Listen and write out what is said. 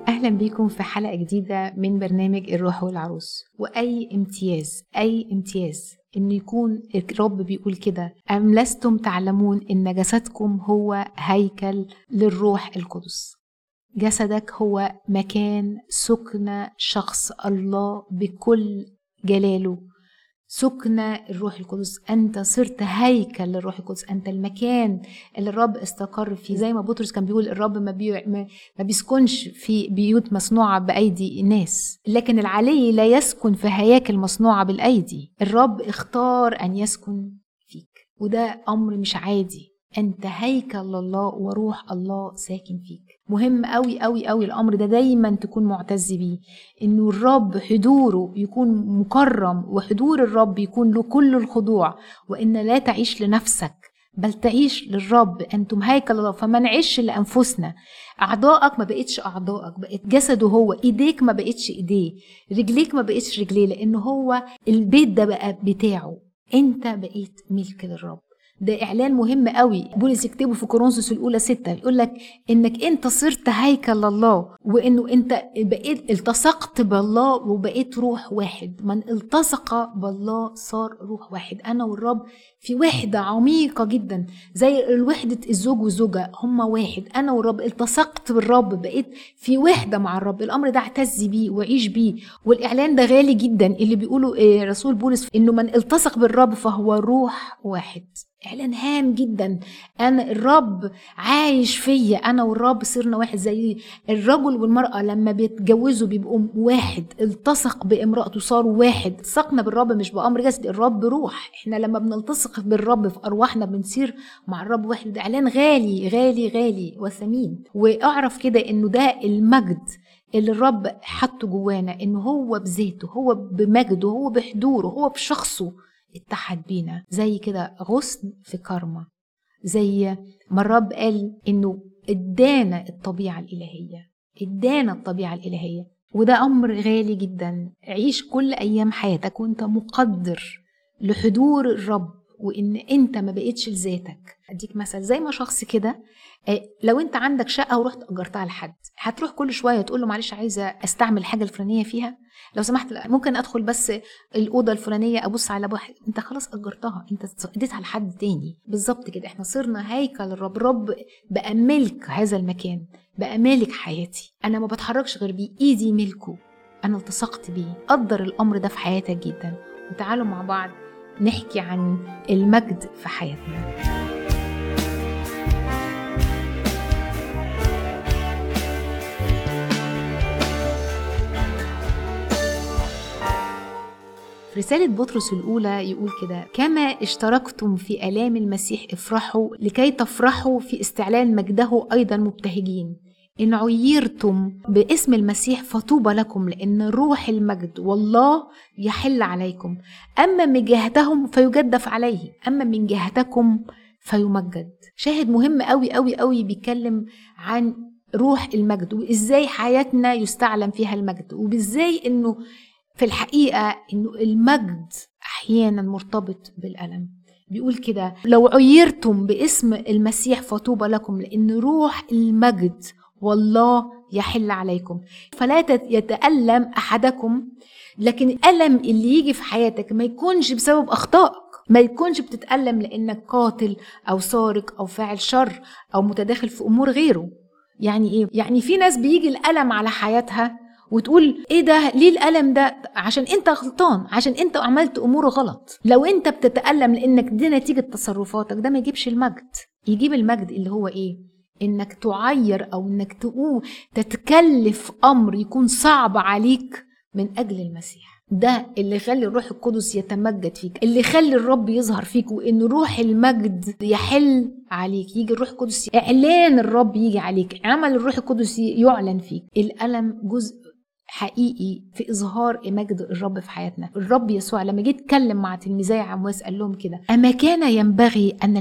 أهلا بيكم في حلقة جديدة من برنامج الروح والعروس وأي امتياز أي امتياز إن يكون الرب بيقول كده أم لستم تعلمون إن جسدكم هو هيكل للروح القدس جسدك هو مكان سكن شخص الله بكل جلاله سكن الروح القدس انت صرت هيكل للروح القدس انت المكان اللي الرب استقر فيه زي ما بطرس كان بيقول الرب ما, بي... ما... ما بيسكنش في بيوت مصنوعه بايدي الناس لكن العلي لا يسكن في هياكل مصنوعه بالايدي الرب اختار ان يسكن فيك وده امر مش عادي انت هيكل الله وروح الله ساكن فيك مهم قوي قوي قوي الامر ده دايما تكون معتز بيه انه الرب حضوره يكون مكرم وحضور الرب يكون له كل الخضوع وان لا تعيش لنفسك بل تعيش للرب انتم هيكل الله فما نعيش لانفسنا اعضائك ما بقتش اعضائك بقت جسده هو ايديك ما بقتش ايديه رجليك ما بقتش رجليه لان هو البيت ده بقى بتاعه انت بقيت ملك للرب ده اعلان مهم قوي بولس يكتبه في كورنثوس الاولى ستة يقول لك انك انت صرت هيكل لله وانه انت بقيت التصقت بالله وبقيت روح واحد من التصق بالله صار روح واحد انا والرب في وحده عميقه جدا زي وحده الزوج والزوجه هما واحد انا والرب التصقت بالرب بقيت في وحده مع الرب الامر ده اعتز بيه وعيش بيه والاعلان ده غالي جدا اللي بيقوله رسول بولس انه من التصق بالرب فهو روح واحد اعلان هام جدا انا الرب عايش فيا انا والرب صرنا واحد زي الرجل والمراه لما بيتجوزوا بيبقوا واحد التصق بامراته صاروا واحد التصقنا بالرب مش بامر جسدي الرب روح احنا لما بنلتصق بالرب في ارواحنا بنصير مع الرب واحد ده اعلان غالي غالي غالي وثمين واعرف كده انه ده المجد اللي الرب حطه جوانا انه هو بذاته هو بمجده هو بحضوره هو بشخصه اتحد بينا زي كده غصن في كرمة زي ما الرب قال انه ادانا الطبيعة الإلهية ادانا الطبيعة الإلهية وده أمر غالي جدا عيش كل أيام حياتك وانت مقدر لحضور الرب وان انت ما بقتش لذاتك اديك مثل زي ما شخص كده لو انت عندك شقه ورحت اجرتها لحد هتروح كل شويه تقول له معلش عايزه استعمل الحاجه الفلانيه فيها لو سمحت ممكن ادخل بس الاوضه الفلانيه ابص على واحد انت خلاص اجرتها انت اديتها لحد تاني بالظبط كده احنا صرنا هيكل الرب الرب بقى ملك هذا المكان بقى مالك حياتي انا ما بتحركش غير بيه ايدي ملكه انا التصقت بيه قدر الامر ده في حياتك جدا وتعالوا مع بعض نحكي عن المجد في حياتنا في رسالة بطرس الأولى يقول كده كما اشتركتم في آلام المسيح افرحوا لكي تفرحوا في استعلان مجده أيضا مبتهجين إن عيرتم باسم المسيح فطوبى لكم لأن روح المجد والله يحل عليكم أما من جهتهم فيجدف عليه أما من جهتكم فيمجد شاهد مهم قوي قوي قوي بيتكلم عن روح المجد وإزاي حياتنا يستعلم فيها المجد وبإزاي إنه في الحقيقة إنه المجد أحيانا مرتبط بالألم بيقول كده لو عيرتم باسم المسيح فطوبى لكم لأن روح المجد والله يحل عليكم فلا يتألم أحدكم لكن الألم اللي يجي في حياتك ما يكونش بسبب أخطائك ما يكونش بتتألم لأنك قاتل أو سارق أو فاعل شر أو متداخل في أمور غيره يعني إيه؟ يعني في ناس بيجي الألم على حياتها وتقول ايه ده ليه الالم ده عشان انت غلطان عشان انت عملت امور غلط لو انت بتتالم لانك دي نتيجه تصرفاتك ده ما يجيبش المجد يجيب المجد اللي هو ايه انك تعير او انك تقوم تتكلف امر يكون صعب عليك من اجل المسيح ده اللي يخلي الروح القدس يتمجد فيك اللي يخلي الرب يظهر فيك وان روح المجد يحل عليك يجي الروح القدس اعلان الرب يجي عليك عمل الروح القدس يعلن فيك الالم جزء حقيقي في اظهار مجد الرب في حياتنا الرب يسوع لما جه يتكلم مع تلميذي عمواس قال لهم كده اما كان ينبغي ان